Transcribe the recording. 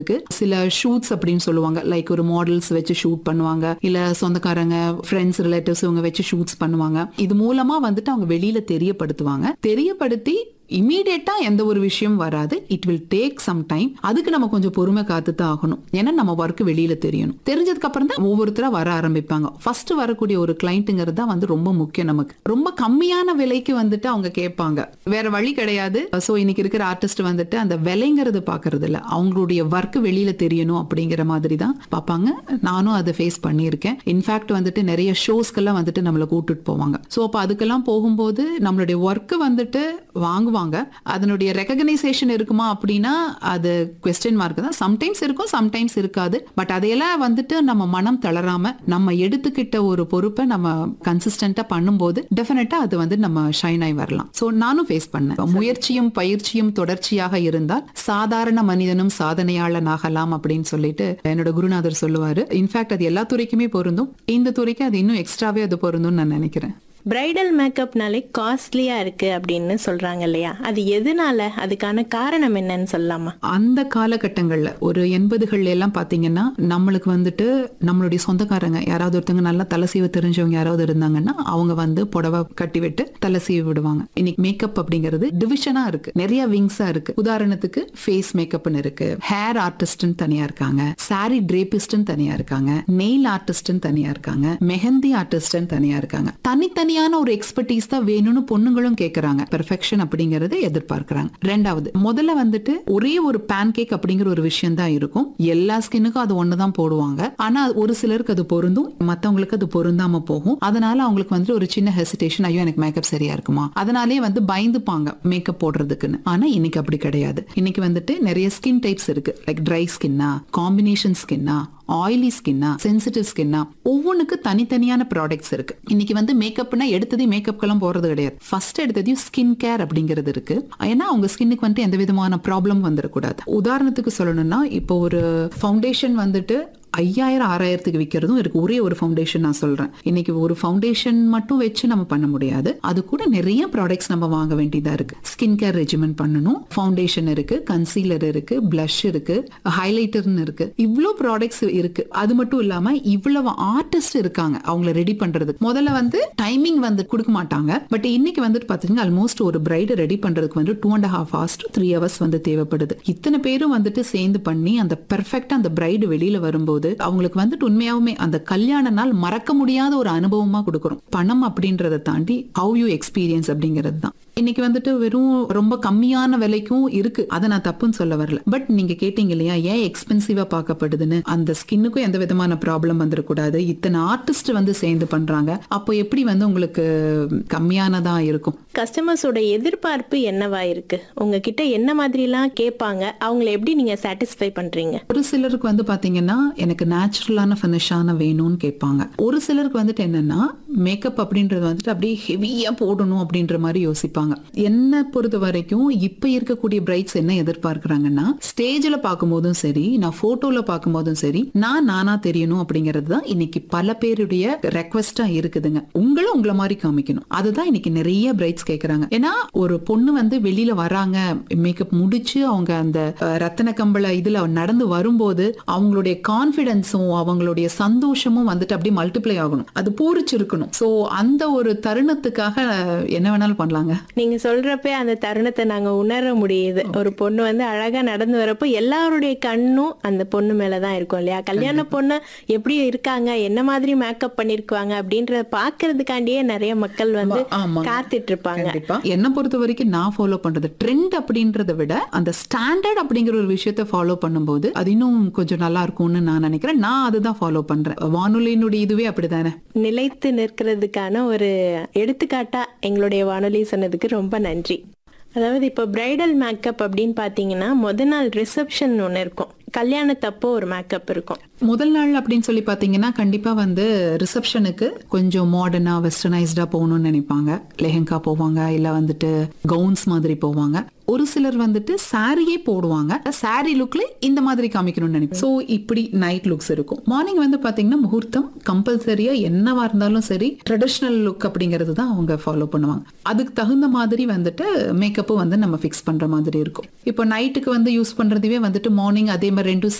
இருக்கு சில ஷூட்ஸ் அப்படின்னு சொல்லுவாங்க லைக் ஒரு மாடல்ஸ் வச்சு ஷூட் பண்ணுவாங்க இல்ல சொந்தக்காரங்க ஃப்ரெண்ட்ஸ் ரிலேட்டிவ்ஸ் இவங்க வச்சு ஷூட்ஸ் பண்ணுவாங்க இது மூலமா வந்துட்டு அவங்க வெளியில தெரியப்படுத்துவாங்க தெரியப்படுத்தி இமீடியட்டா எந்த ஒரு விஷயம் வராது it will take some time அதுக்கு நம்ம கொஞ்சம் பொறுமை காத்து தான் ஆகணும் ஏன்னா நம்ம ஒர்க் வெளியில தெரியணும் தெரிஞ்சதுக்கு அப்புறம் தான் ஒவ்வொருத்தரா வர ஆரம்பிப்பாங்க ஃபர்ஸ்ட் வரக்கூடிய ஒரு கிளைண்ட்டுங்கிறது தான் வந்து ரொம்ப முக்கியம் நமக்கு ரொம்ப கம்மியான விலைக்கு வந்துட்டு அவங்க கேட்பாங்க வேற வழி கிடையாது சோ இன்னைக்கு இருக்கிற ஆர்டிஸ்ட் வந்துட்டு அந்த விலைங்கிறது பாக்குறது இல்ல அவங்களுடைய ஒர்க் வெளியில தெரியணும் அப்படிங்கிற மாதிரி தான் பார்ப்பாங்க நானும் அதை ஃபேஸ் பண்ணியிருக்கேன் இன்ஃபேக்ட் வந்துட்டு நிறைய ஷோஸ்க்கெல்லாம் வந்துட்டு நம்மளை கூட்டிட்டு போவாங்க ஸோ அப்போ அதுக்கெல்லாம் போகும்போது நம்மளுடைய ஒர்க்கு வந்துட்டு வாங்குவாங்க அதனுடைய ரெகக்னைசேஷன் இருக்குமா அப்படின்னா அது கொஸ்டின் மார்க் தான் சம்டைம்ஸ் இருக்கும் சம்டைம்ஸ் இருக்காது பட் அதையெல்லாம் வந்துட்டு நம்ம மனம் தளராம நம்ம எடுத்துக்கிட்ட ஒரு பொறுப்பை நம்ம கன்சிஸ்டண்டா பண்ணும்போது டெஃபினட்டா அது வந்து நம்ம ஷைன் ஆகி வரலாம் ஸோ நானும் ஃபேஸ் பண்ணேன் முயற்சியும் பயிற்சியும் தொடர்ச்சியாக இருந்தால் சாதாரண மனிதனும் சாதனையாளன் ஆகலாம் அப்படின்னு சொல்லிட்டு என்னோட குருநாதர் சொல்லுவாரு இன்ஃபேக்ட் அது எல்லா துறைக்குமே பொருந்தும் இந்த துறைக்கு அது இன்னும் எக்ஸ்ட்ராவே அது பொருந்தும்னு நான் நினைக்கிறேன் பிரைடல் மேக்கப்னாலே காஸ்ட்லியா இருக்கு அப்படின்னு சொல்றாங்க இல்லையா அது எதனால அதுக்கான காரணம் என்னன்னு சொல்லலாமா அந்த காலகட்டங்கள்ல ஒரு எண்பதுகள்ல எல்லாம் பாத்தீங்கன்னா நம்மளுக்கு வந்துட்டு நம்மளுடைய சொந்தக்காரங்க யாராவது ஒருத்தவங்க நல்லா தலை சீவ தெரிஞ்சவங்க யாராவது இருந்தாங்கன்னா அவங்க வந்து புடவை கட்டி விட்டு தலை சீவி விடுவாங்க இன்னைக்கு மேக்கப் அப்படிங்கிறது டிவிஷனா இருக்கு நிறைய விங்ஸா இருக்கு உதாரணத்துக்கு ஃபேஸ் மேக்கப்னு இருக்கு ஹேர் ஆர்டிஸ்ட்னு தனியா இருக்காங்க சாரி டிரேபிஸ்ட்னு தனியா இருக்காங்க நெயில் ஆர்டிஸ்ட்னு தனியா இருக்காங்க மெஹந்தி ஆர்டிஸ்ட்னு தனியா இருக்காங்க தனித்தனியான ஒரு எக்ஸ்பர்டீஸ் தான் வேணும்னு பொண்ணுங்களும் கேக்குறாங்க பெர்ஃபெக்ஷன் அப்படிங்கறத எதிர்பார்க்கறாங்க ரெண்டாவது முதல்ல வந்துட்டு ஒரே ஒரு பேன் கேக் அப்படிங்கிற ஒரு விஷயம் தான் இருக்கும் எல்லா ஸ்கின்னுக்கும் அது ஒண்ணுதான் போடுவாங்க ஆனா ஒரு சிலருக்கு அது பொருந்தும் மத்தவங்களுக்கு அது பொருந்தாம போகும் அதனால அவங்களுக்கு வந்து ஒரு சின்ன ஹெசிடேஷன் ஐயோ எனக்கு மேக்கப் சரியா இருக்குமா அதனாலே வந்து பயந்துப்பாங்க மேக்கப் போடுறதுக்குன்னு ஆனா இன்னைக்கு அப்படி கிடையாது இன்னைக்கு வந்துட்டு நிறைய ஸ்கின் டைப்ஸ் இருக்கு லைக் ட்ரை ஸ்கின்னா காம்பினேஷன் ஸ்கின்னா ஆயிலி ஸ்கின்னா சென்சிட்டிவ் ஸ்கின்னா ஒவ்வொன்றுக்கு தனித்தனியான ப்ராடக்ட்ஸ் இருக்கு இன்னைக்கு வந்து மேக்கப்னா எடுத்ததே மேக்கப்க்கெல்லாம் போறது கிடையாது ஃபர்ஸ்ட் எடுத்ததையும் ஸ்கின் கேர் அப்படிங்கிறது இருக்கு ஏன்னா அவங்க ஸ்கின்னுக்கு வந்துட்டு எந்த விதமான ப்ராப்ளம் வந்துடக்கூடாது உதாரணத்துக்கு சொல்லணும்னா இப்போ ஒரு ஃபவுண்டேஷன் வந்துட்டு ஐயாயிரம் ஆறாயிரத்துக்கு விற்கிறதும் இருக்கு ஒரே ஒரு ஃபவுண்டேஷன் நான் சொல்றேன் இன்னைக்கு ஒரு ஃபவுண்டேஷன் மட்டும் வச்சு நம்ம பண்ண முடியாது அது கூட நிறைய ப்ராடக்ட்ஸ் நம்ம வாங்க வேண்டியதா இருக்கு ஸ்கின் கேர் ரெஜிமெண்ட் பண்ணணும் ஃபவுண்டேஷன் இருக்கு கன்சீலர் இருக்கு பிளஷ் இருக்கு ஹைலைட்டர்னு இருக்கு இவ்வளோ ப்ராடக்ட்ஸ் இருக்கு அது மட்டும் இல்லாம இவ்வளவு ஆர்டிஸ்ட் இருக்காங்க அவங்கள ரெடி பண்றதுக்கு முதல்ல வந்து டைமிங் வந்து கொடுக்க மாட்டாங்க பட் இன்னைக்கு வந்துட்டு பாத்தீங்கன்னா ஆல்மோஸ்ட் ஒரு பிரைடை ரெடி பண்றதுக்கு வந்து two and half hours to three hours வந்து தேவைப்படுது இத்தனை பேரும் வந்துட்டு சேர்ந்து பண்ணி அந்த பெர்ஃபெக்டா அந்த பிரைடு வெளியில வரும்போது அவங்களுக்கு வந்துட்டு உண்மையாவுமே அந்த கல்யாண நாள் மறக்க முடியாத ஒரு அனுபவமா கொடுக்குறோம் பணம் அப்படின்றத தாண்டி ஹவ் யூ எக்ஸ்பீரியன்ஸ் அப்படிங்கிறது தான் இன்னைக்கு வந்துட்டு வெறும் ரொம்ப கம்மியான விலைக்கும் இருக்கு அதை நான் தப்புன்னு சொல்ல வரல பட் நீங்க கேட்டீங்க இல்லையா ஏன் எக்ஸ்பென்சிவா பார்க்கப்படுதுன்னு அந்த ஸ்கின்னுக்கும் எந்த விதமான ப்ராப்ளம் வந்துடக்கூடாது இத்தனை ஆர்டிஸ்ட் வந்து சேர்ந்து பண்றாங்க அப்போ எப்படி வந்து உங்களுக்கு கம்மியானதா இருக்கும் கஸ்டமர்ஸோட எதிர்பார்ப்பு என்னவா இருக்கு உங்ககிட்ட என்ன மாதிரிலாம் கேட்பாங்க அவங்கள எப்படி நீங்க சாட்டிஸ்ஃபை பண்றீங்க ஒரு சிலருக்கு வந்து பாத்தீங்கன்னா எனக்கு நேச்சுரலான ஃபினிஷான வேணும்னு கேட்பாங்க ஒரு சிலருக்கு வந்துட்டு என்னன்னா மேக்கப் அப்படின்றது வந்துட்டு அப்படியே ஹெவியா போடணும் அப்படின்ற மாதிரி யோசிப்பாங்க என்ன பொறுத்த வரைக்கும் இப்ப இருக்கக்கூடிய பிரைட்ஸ் என்ன எதிர்பார்க்கறாங்கன்னா ஸ்டேஜ்ல பார்க்கும்போதும் சரி நான் போட்டோல பார்க்கும்போதும் சரி நான் நானா தெரியணும் அப்படிங்கிறது தான் இன்னைக்கு பல பேருடைய ரெக்வஸ்டா இருக்குதுங்க உங்களும் உங்களை மாதிரி காமிக்கணும் அதுதான் இன்னைக்கு நிறைய பிரைட்ஸ் கேக்குறாங்க ஏன்னா ஒரு பொண்ணு வந்து வெளியில வராங்க மேக்கப் முடிச்சு அவங்க அந்த அஹ், ரத்தன கம்பள இதுல நடந்து வரும்போது அவங்களுடைய கான்பிடன்ஸும் அவங்களுடைய சந்தோஷமும் வந்துட்டு அப்படியே மல்டிப்ளை ஆகணும் அது பூரிச்சிருக்கணும் சோ அந்த ஒரு தருணத்துக்காக என்ன வேணாலும் பண்ணலாங்க நீங்க சொல்றப்ப அந்த தருணத்தை நாங்க உணர முடியுது ஒரு பொண்ணு வந்து அழகா நடந்து வரப்போ எல்லாருடைய கண்ணும் அந்த பொண்ணு மேலதான் இருக்கும் இல்லையா கல்யாண பொண்ணு எப்படி இருக்காங்க என்ன மாதிரி மேக்கப் பண்ணிருக்காங்க அப்படின்றத பாக்குறதுக்காண்டியே நிறைய மக்கள் வந்து ஆமாங்க. காத்துட்டு இருப்பாங்க கண்டிப்பா என்ன பொறுத்த வரைக்கும் நான் ஃபாலோ பண்றது ட்ரெண்ட் அப்படின்றத விட அந்த ஸ்டாண்டர்ட் அப்படிங்கிற ஒரு விஷயத்த ஃபாலோ பண்ணும்போது அது இன்னும் கொஞ்சம் நல்லா இருக்கும்னு நான் நினைக்கிறேன் நான் அதுதான் ஃபாலோ பண்றேன் வானொலியினுடைய இதுவே அப்படிதானே நிலைத்து நிற்கிறதுக்கான ஒரு எடுத்துக்காட்டா எங்களுடைய வானொலி சொன்னதுக்கு ரொம்ப நன்றி அதாவது இப்போ பிரைடல் மேக்கப் அப்படின்னு பார்த்தீங்கன்னா முத நாள் ரிசப்ஷன் ஒன்று இருக்கும் கல்யாணத்தப்போ ஒரு மேக்கப் இருக்கும் முதல் நாள் அப்படின்னு சொல்லி பாத்தீங்கன்னா கண்டிப்பா வந்து ரிசப்ஷனுக்கு கொஞ்சம் மாடர்னா வெஸ்டர்னைஸ்டா போகணும்னு நினைப்பாங்க லெஹங்கா போவாங்க இல்ல வந்துட்டு கவுன்ஸ் மாதிரி போவாங்க ஒரு சிலர் வந்துட்டு சாரியே போடுவாங்க சாரி லுக்ல இந்த மாதிரி காமிக்கணும்னு நினைப்பாங்க ஸோ இப்படி நைட் லுக்ஸ் இருக்கும் மார்னிங் வந்து பாத்தீங்கன்னா முகூர்த்தம் கம்பல்சரியா என்னவா இருந்தாலும் சரி ட்ரெடிஷ்னல் லுக் அப்படிங்கிறது தான் அவங்க ஃபாலோ பண்ணுவாங்க அதுக்கு தகுந்த மாதிரி வந்துட்டு மேக்கப்பும் வந்து நம்ம ஃபிக்ஸ் பண்ற மாதிரி இருக்கும் இப்போ நைட்டுக்கு வந்து யூஸ் பண்றதுவே வந்துட்டு மார்னிங் அதே மாதிரி நம்ம ரெண்டும்